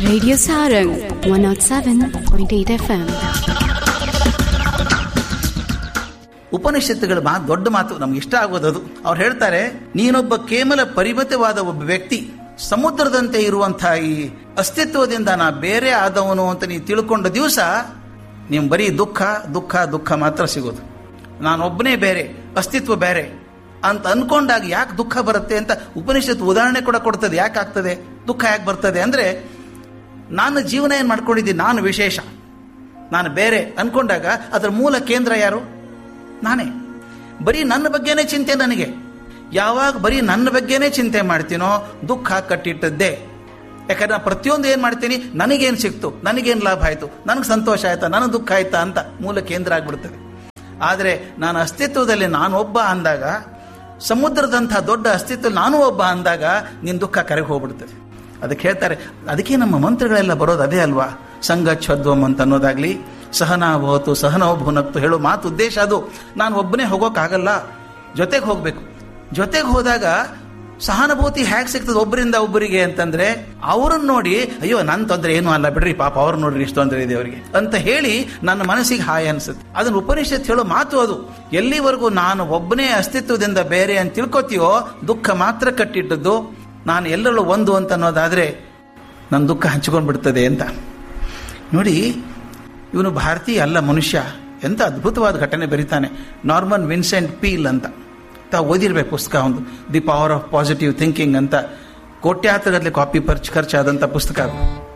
Radio Sarang 107.8 FM. ಉಪನಿಷತ್ತುಗಳ ಮಾತು ದೊಡ್ಡ ಮಾತು ನಮ್ಗೆ ಇಷ್ಟ ಆಗೋದದು ಅವ್ರು ಹೇಳ್ತಾರೆ ನೀನೊಬ್ಬ ಕೇವಲ ಪರಿಮಿತವಾದ ಒಬ್ಬ ವ್ಯಕ್ತಿ ಸಮುದ್ರದಂತೆ ಇರುವಂತಹ ಈ ಅಸ್ತಿತ್ವದಿಂದ ನಾ ಬೇರೆ ಆದವನು ಅಂತ ನೀವು ತಿಳ್ಕೊಂಡ ದಿವಸ ನೀವು ಬರೀ ದುಃಖ ದುಃಖ ದುಃಖ ಮಾತ್ರ ಸಿಗೋದು ನಾನೊಬ್ಬನೇ ಬೇರೆ ಅಸ್ತಿತ್ವ ಬೇರೆ ಅಂತ ಅನ್ಕೊಂಡಾಗ ಯಾಕೆ ದುಃಖ ಬರುತ್ತೆ ಅಂತ ಉಪನಿಷತ್ತು ಉದಾಹರಣೆ ಕೂಡ ಕೊಡ್ತದೆ ಯಾಕೆ ಆಗ್ತದೆ ದುಃಖ ಯಾಕೆ ಬರ್ತದೆ ಅಂದ್ರೆ ನಾನು ಜೀವನ ಏನು ಮಾಡ್ಕೊಂಡಿದ್ದೀನಿ ನಾನು ವಿಶೇಷ ನಾನು ಬೇರೆ ಅನ್ಕೊಂಡಾಗ ಅದರ ಮೂಲ ಕೇಂದ್ರ ಯಾರು ನಾನೇ ಬರೀ ನನ್ನ ಬಗ್ಗೆನೇ ಚಿಂತೆ ನನಗೆ ಯಾವಾಗ ಬರೀ ನನ್ನ ಬಗ್ಗೆನೇ ಚಿಂತೆ ಮಾಡ್ತೀನೋ ದುಃಖ ಕಟ್ಟಿಟ್ಟದ್ದೇ ಯಾಕಂದ್ರೆ ನಾನು ಪ್ರತಿಯೊಂದು ಏನು ಮಾಡ್ತೀನಿ ನನಗೇನು ಸಿಕ್ತು ನನಗೇನು ಲಾಭ ಆಯಿತು ನನಗೆ ಸಂತೋಷ ಆಯ್ತಾ ನನಗೆ ದುಃಖ ಆಯ್ತಾ ಅಂತ ಮೂಲ ಕೇಂದ್ರ ಆಗ್ಬಿಡ್ತದೆ ಆದರೆ ನಾನು ಅಸ್ತಿತ್ವದಲ್ಲಿ ನಾನು ಒಬ್ಬ ಅಂದಾಗ ಸಮುದ್ರದಂಥ ದೊಡ್ಡ ಅಸ್ತಿತ್ವ ನಾನು ಒಬ್ಬ ಅಂದಾಗ ನಿನ್ನ ದುಃಖ ಕರೆಗೆ ಹೋಗ್ಬಿಡ್ತದೆ ಅದಕ್ಕೆ ಹೇಳ್ತಾರೆ ಅದಕ್ಕೆ ನಮ್ಮ ಮಂತ್ರಗಳೆಲ್ಲ ಬರೋದು ಅದೇ ಅಲ್ವಾ ಸಂಗಚ್ಛದ್ವಂ ಅಂತ ಅನ್ನೋದಾಗ್ಲಿ ಸಹನಾ ಭವತು ಸಹನೋ ಭುನಕ್ತು ಹೇಳೋ ಮಾತು ಉದ್ದೇಶ ಅದು ನಾನು ಒಬ್ಬನೇ ಹೋಗೋಕ್ಕಾಗಲ್ಲ ಜೊತೆಗೆ ಹೋಗ್ಬೇಕು ಜೊತೆಗೆ ಹೋದಾಗ ಸಹಾನುಭೂತಿ ಹೇಗೆ ಸಿಗ್ತದೆ ಒಬ್ಬರಿಂದ ಒಬ್ಬರಿಗೆ ಅಂತಂದ್ರೆ ಅವ್ರನ್ನ ನೋಡಿ ಅಯ್ಯೋ ನನ್ನ ತೊಂದರೆ ಏನೂ ಅಲ್ಲ ಬಿಡ್ರಿ ಪಾಪ ಅವ್ರು ನೋಡ್ರಿ ಇಷ್ಟು ತೊಂದರೆ ಇದೆ ಅವರಿಗೆ ಅಂತ ಹೇಳಿ ನನ್ನ ಮನಸ್ಸಿಗೆ ಹಾಯ ಅನ್ಸುತ್ತೆ ಅದನ್ನ ಉಪನಿಷತ್ ಹೇಳೋ ಮಾತು ಅದು ಎಲ್ಲಿವರೆಗೂ ನಾನು ಒಬ್ಬನೇ ಅಸ್ತಿತ್ವದಿಂದ ಬೇರೆ ಅಂತ ತಿಳ್ಕೊತೀಯೋ ದುಃಖ ಮಾತ್ರ ಕಟ್ಟಿಟ್ಟದ್ದು ನಾನು ಎಲ್ಲರಲ್ಲೂ ಒಂದು ಅಂತ ಅನ್ನೋದಾದ್ರೆ ನನ್ನ ದುಃಖ ಹಂಚ್ಕೊಂಡ್ಬಿಡ್ತದೆ ಅಂತ ನೋಡಿ ಇವನು ಭಾರತೀಯ ಅಲ್ಲ ಮನುಷ್ಯ ಎಂತ ಅದ್ಭುತವಾದ ಘಟನೆ ಬರೀತಾನೆ ನಾರ್ಮನ್ ವಿನ್ಸೆಂಟ್ ಪೀಲ್ ಅಂತ ತಾವು ಓದಿರ್ಬೇಕು ಪುಸ್ತಕ ಒಂದು the power of positive thinking ಅಂತ ಕೋಟ್ಯಾತ್ರಗಟ್ಟಲೆ ಕಾಪಿ ಪರ್ಚ್ ಖರ್ಚಾದಂಥ ಪುಸ್ತಕ ಅದು